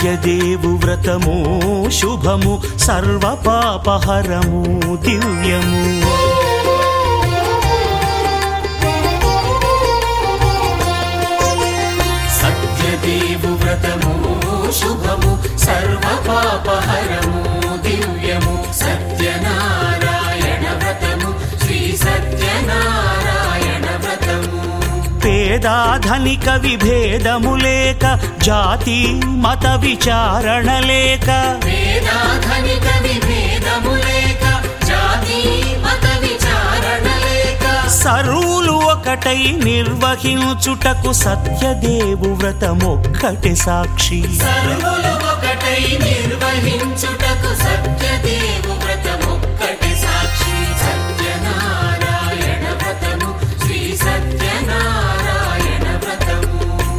సత్యదేవు వ్రతము శుభము సర్వ పాపహరము దివ్యము సత్యదేవు వ్రతము శుభము సర్వ పాపహరము దివ్యము సత్యనారాయణ వ్రతము శ్రీ సత్యనారాయణ వ్రతము పేదాధనిక విభేదము లేక జాతి మత విచారణ లేక వేదాధనిక విభేదము లేక జాతి మత విచారణ లేక సరువులు ఒకటై నిర్వహించుటకు సత్యదేవు వ్రతమొక్కటి సాక్షి సర్వులు ఒకటై నిర్వహించుటకు సత్యదేవు వ్రతమొక్కటి సాక్షి సత్యనారాయణ వ్రతము శ్రీ సత్యనారాయణ వ్రతము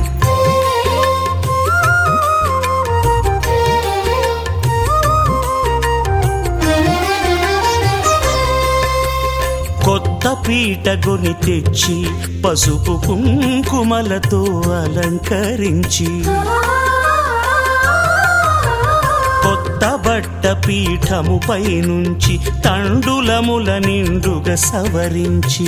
కొత్త పీటగొని తెచ్చి పసుపు కుంకుమలతో అలంకరించి కొత్త బట్ట పీఠముపై నుంచి తండులముల నిండుగా సవరించి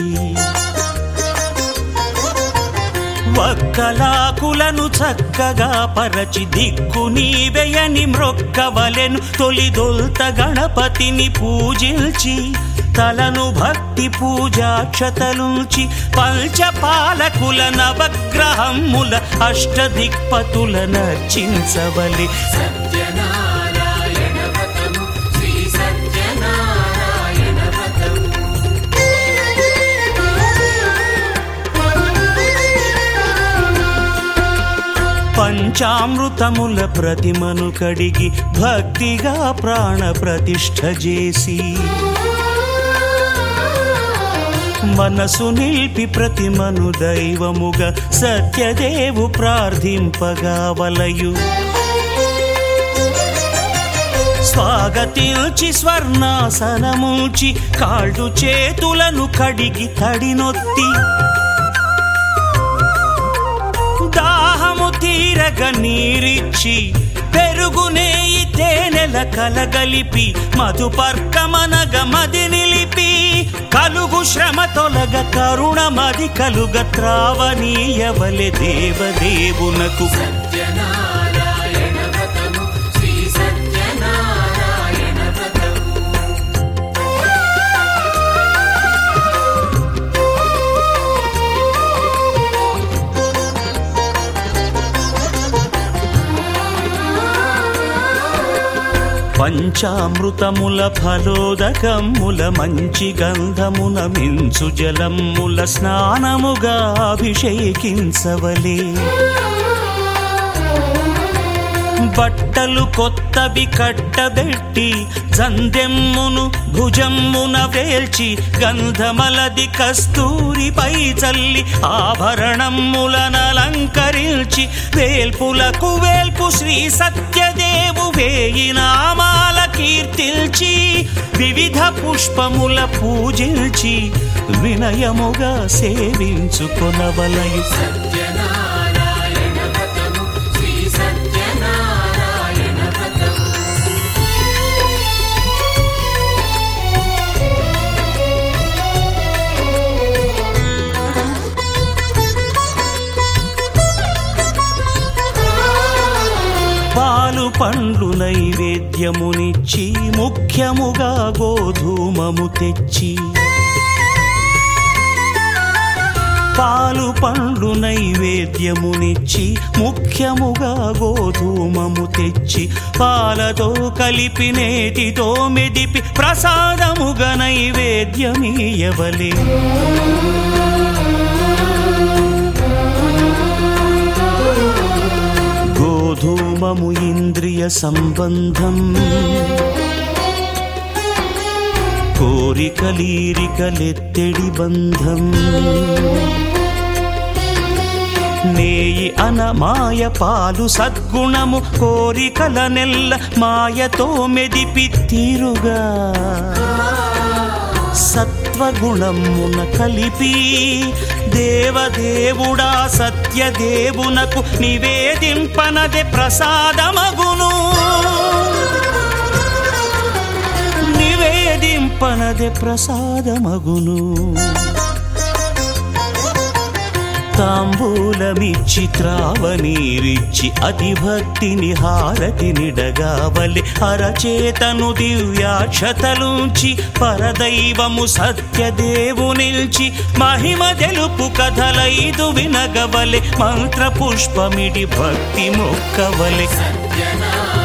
వక్కలాకులను చక్కగా పరచి దిక్కు నీవెయని మ్రొక్కవలెను తొలిదొల్త గణపతిని పూజించి తలను భక్తి పూజాక్షతలుంచి పంచపాలకుల నవగ్రహముల అష్టదిక్పతుల నర్చించవలి సత్యనారాయణ వ్రతము శ్రీ సత్యనారాయణ వ్రతము పంచామృతముల ప్రతిమను కడిగి భక్తిగా ప్రాణ ప్రతిష్ఠ చేసి మనసు నిలిపి ప్రతిమను దైవముగా సత్యదేవు ప్రార్థింపగా వలయు స్వాగతించి స్వర్ణాసనముంచి కాళ్ళు చేతులను కడిగి తడినొత్తి దాహము తీరగ నీరిచ్చి పెరుగు నేయి తేనెల కలగలిపి మధుపర్కమనగ మది నిలిపి కలుగు శ్రమ తొలగ కరుణ మది కలుగ త్రావనీయవలె దేవదేవునకు సత్యనారాయణ వ్రతము శ్రీ సత్యనారాయణ వ్రతము పంచామృతముల ఫలోదకముల మంచి గంధమున మించు జలముల స్నానముగా అభిషేకించవలే బట్టలు కొత్తవి కట్టబెట్టి జందెమ్మును భుజమ్మున వేల్చి గంధమలది కస్తూరిపై చల్లి ఆభరణములనలంకరించి వేల్పులకు వేల్పు శ్రీ సత్యదేవు వేయి నామాల కీర్తిల్చి వివిధ పుష్పముల పూజించి వినయముగా సేవించుకొనవలయు సత్యనారాయణ వ్రతము శ్రీ సత్యనారాయణ వ్రతము పాలు పండ్లు నైవేద్యమునిచ్చి ముఖ్యముగా గోధూమము తెచ్చి పాలు పండ్లు నైవేద్యమునిచ్చి ముఖ్యముగా గోధూమము తెచ్చి పాలతో కలిపి నేటితో మెదిపి ప్రసాదముగా నైవేద్యమీయవలే గోధూమము ఇంద్రియ సంబంధం కోరికలీరికలెత్తెడి బంధం నేయి అనమాయ పాలు సద్గుణము కోరికల నెల్ల మాయతో మెదిపి తీరుగా సత్వ సత్వగుణమున కలిపి దేవదేవుడా సత్యదేవునకు నివేదింపనదే ప్రసాదమగును నివేదింపనదే ప్రసాదమగును తాంబూలమిచ్చి త్రావనీరిచ్చి అతి భక్తిని హారతి నిడగావలి అరచేతను దివ్యాక్షతలుంచి పరదైవము సత్యదేవునిల్చి మహిమ తెలుపు కథలైదు వినగవలె మంత్ర పుష్పమిడి భక్తి మొక్కవలె సత్యనారాయణ